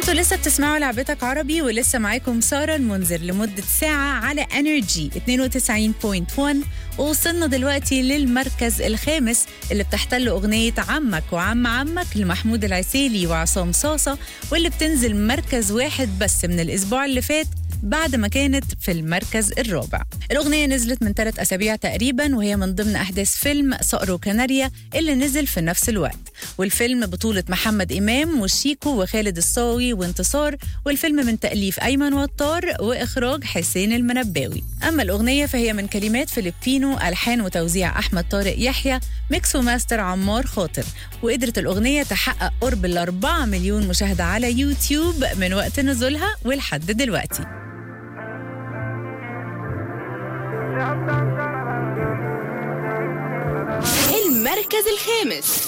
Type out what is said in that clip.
انتوا لسه بتسمعوا لعبتك عربي ولسه معاكم سارة المنذر لمدة ساعة على انرجي 92.1 ووصلنا دلوقتي للمركز الخامس اللي بتحتل أغنية عمك وعم عمك لمحمود العسيلي وعصام صاصة واللي بتنزل مركز واحد بس من الأسبوع اللي فات بعد ما كانت في المركز الرابع الأغنية نزلت من ثلاث أسابيع تقريبا وهي من ضمن أحداث فيلم صقر وكناريا اللي نزل في نفس الوقت والفيلم بطولة محمد إمام وشيكو وخالد الصاوي وانتصار والفيلم من تأليف أيمن وطار وإخراج حسين المنباوي أما الأغنية فهي من كلمات فيلبينو ألحان وتوزيع أحمد طارق يحيى ميكس وماستر عمار خاطر وقدرت الأغنية تحقق قرب الأربعة مليون مشاهدة على يوتيوب من وقت نزولها ولحد دلوقتي المركز الخامس